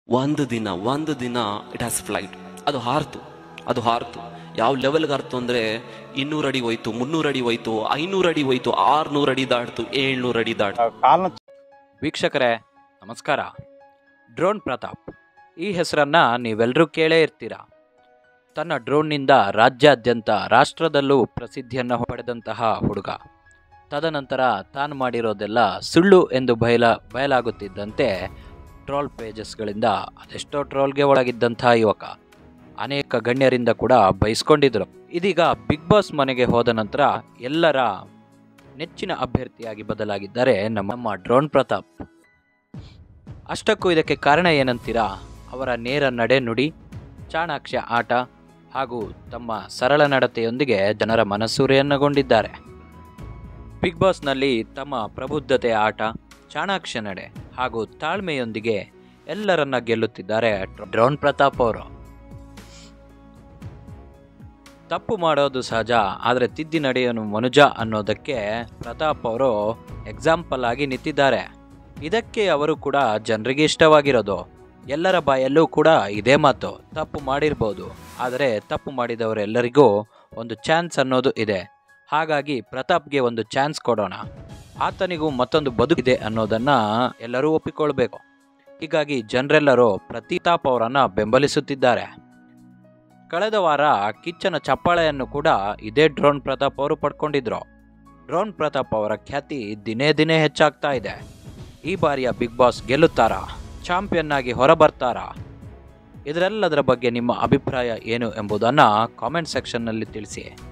ಒಂದು ದಿನ ಒಂದು ದಿನ ಇಟ್ ಹ್ಯಾಸ್ ಫ್ಲೈಟ್ ಅದು ಹಾರ್ತು ಅದು ಹಾರ್ತು ಯಾವ ಲೆವೆಲ್ಗೆ ಹಾರ್ತು ಅಂದರೆ ಇನ್ನೂರು ಅಡಿ ಹೋಯ್ತು ಮುನ್ನೂರು ಅಡಿ ಹೋಯ್ತು ಐನೂರು ಅಡಿ ಹೋಯ್ತು ಆರ್ನೂರು ಅಡಿ ದಾಟ್ತು ಏಳ್ನೂರು ಅಡಿ ದಾಟ್ತು ಕಾಲ್ನ ವೀಕ್ಷಕರೇ ನಮಸ್ಕಾರ ಡ್ರೋನ್ ಪ್ರತಾಪ್ ಈ ಹೆಸರನ್ನ ನೀವೆಲ್ಲರೂ ಕೇಳೇ ಇರ್ತೀರ ತನ್ನ ಡ್ರೋನ್ನಿಂದ ರಾಜ್ಯಾದ್ಯಂತ ರಾಷ್ಟ್ರದಲ್ಲೂ ಪ್ರಸಿದ್ಧಿಯನ್ನು ಪಡೆದಂತಹ ಹುಡುಗ ತದನಂತರ ತಾನು ಮಾಡಿರೋದೆಲ್ಲ ಸುಳ್ಳು ಎಂದು ಬಯಲ ಬಯಲಾಗುತ್ತಿದ್ದಂತೆ ಟ್ರೋಲ್ ಪೇಜಸ್ಗಳಿಂದ ಅದೆಷ್ಟೋ ಟ್ರೋಲ್ಗೆ ಒಳಗಿದ್ದಂತಹ ಯುವಕ ಅನೇಕ ಗಣ್ಯರಿಂದ ಕೂಡ ಬಯಸ್ಕೊಂಡಿದ್ರು ಇದೀಗ ಬಿಗ್ ಬಾಸ್ ಮನೆಗೆ ಹೋದ ನಂತರ ಎಲ್ಲರ ನೆಚ್ಚಿನ ಅಭ್ಯರ್ಥಿಯಾಗಿ ಬದಲಾಗಿದ್ದಾರೆ ನಮ್ಮ ನಮ್ಮ ಡ್ರೋನ್ ಪ್ರತಾಪ್ ಅಷ್ಟಕ್ಕೂ ಇದಕ್ಕೆ ಕಾರಣ ಏನಂತೀರಾ ಅವರ ನೇರ ನಡೆ ನುಡಿ ಚಾಣಾಕ್ಷ ಆಟ ಹಾಗೂ ತಮ್ಮ ಸರಳ ನಡತೆಯೊಂದಿಗೆ ಜನರ ಮನಸೂರೆಯನ್ನಗೊಂಡಿದ್ದಾರೆ ಬಿಗ್ ಬಾಸ್ನಲ್ಲಿ ತಮ್ಮ ಪ್ರಬುದ್ಧತೆ ಆಟ ಚಾಣಾಕ್ಷ ನಡೆ ಹಾಗೂ ತಾಳ್ಮೆಯೊಂದಿಗೆ ಎಲ್ಲರನ್ನ ಗೆಲ್ಲುತ್ತಿದ್ದಾರೆ ಡ್ರೋನ್ ಪ್ರತಾಪ್ ಅವರು ತಪ್ಪು ಮಾಡೋದು ಸಹಜ ಆದರೆ ತಿದ್ದಿ ನಡೆಯೋನು ಮನುಜ ಅನ್ನೋದಕ್ಕೆ ಪ್ರತಾಪ್ ಅವರು ಎಕ್ಸಾಂಪಲ್ ಆಗಿ ನಿಂತಿದ್ದಾರೆ ಇದಕ್ಕೆ ಅವರು ಕೂಡ ಜನರಿಗೆ ಇಷ್ಟವಾಗಿರೋದು ಎಲ್ಲರ ಬಾಯಲ್ಲೂ ಕೂಡ ಇದೇ ಮಾತು ತಪ್ಪು ಮಾಡಿರ್ಬೋದು ಆದರೆ ತಪ್ಪು ಮಾಡಿದವರೆಲ್ಲರಿಗೂ ಒಂದು ಚಾನ್ಸ್ ಅನ್ನೋದು ಇದೆ ಹಾಗಾಗಿ ಪ್ರತಾಪ್ಗೆ ಒಂದು ಚಾನ್ಸ್ ಕೊಡೋಣ ಆತನಿಗೂ ಮತ್ತೊಂದು ಬದುಕಿದೆ ಅನ್ನೋದನ್ನ ಎಲ್ಲರೂ ಒಪ್ಪಿಕೊಳ್ಬೇಕು ಹೀಗಾಗಿ ಜನರೆಲ್ಲರೂ ಪ್ರತಿತಾಪ್ ಅವರನ್ನ ಬೆಂಬಲಿಸುತ್ತಿದ್ದಾರೆ ಕಳೆದ ವಾರ ಕಿಚ್ಚನ ಚಪ್ಪಾಳೆಯನ್ನು ಕೂಡ ಇದೇ ಡ್ರೋನ್ ಪ್ರತಾಪ್ ಅವರು ಪಡ್ಕೊಂಡಿದ್ರು ಡ್ರೋನ್ ಪ್ರತಾಪ್ ಅವರ ಖ್ಯಾತಿ ದಿನೇ ದಿನೇ ಹೆಚ್ಚಾಗ್ತಾ ಇದೆ ಈ ಬಾರಿಯ ಬಿಗ್ ಬಾಸ್ ಗೆಲ್ಲುತ್ತಾರಾ ಚಾಂಪಿಯನ್ ಆಗಿ ಹೊರಬರ್ತಾರಾ ಇದರೆಲ್ಲದರ ಬಗ್ಗೆ ನಿಮ್ಮ ಅಭಿಪ್ರಾಯ ಏನು ಎಂಬುದನ್ನು ಕಾಮೆಂಟ್ ಸೆಕ್ಷನ್ನಲ್ಲಿ ತಿಳಿಸಿ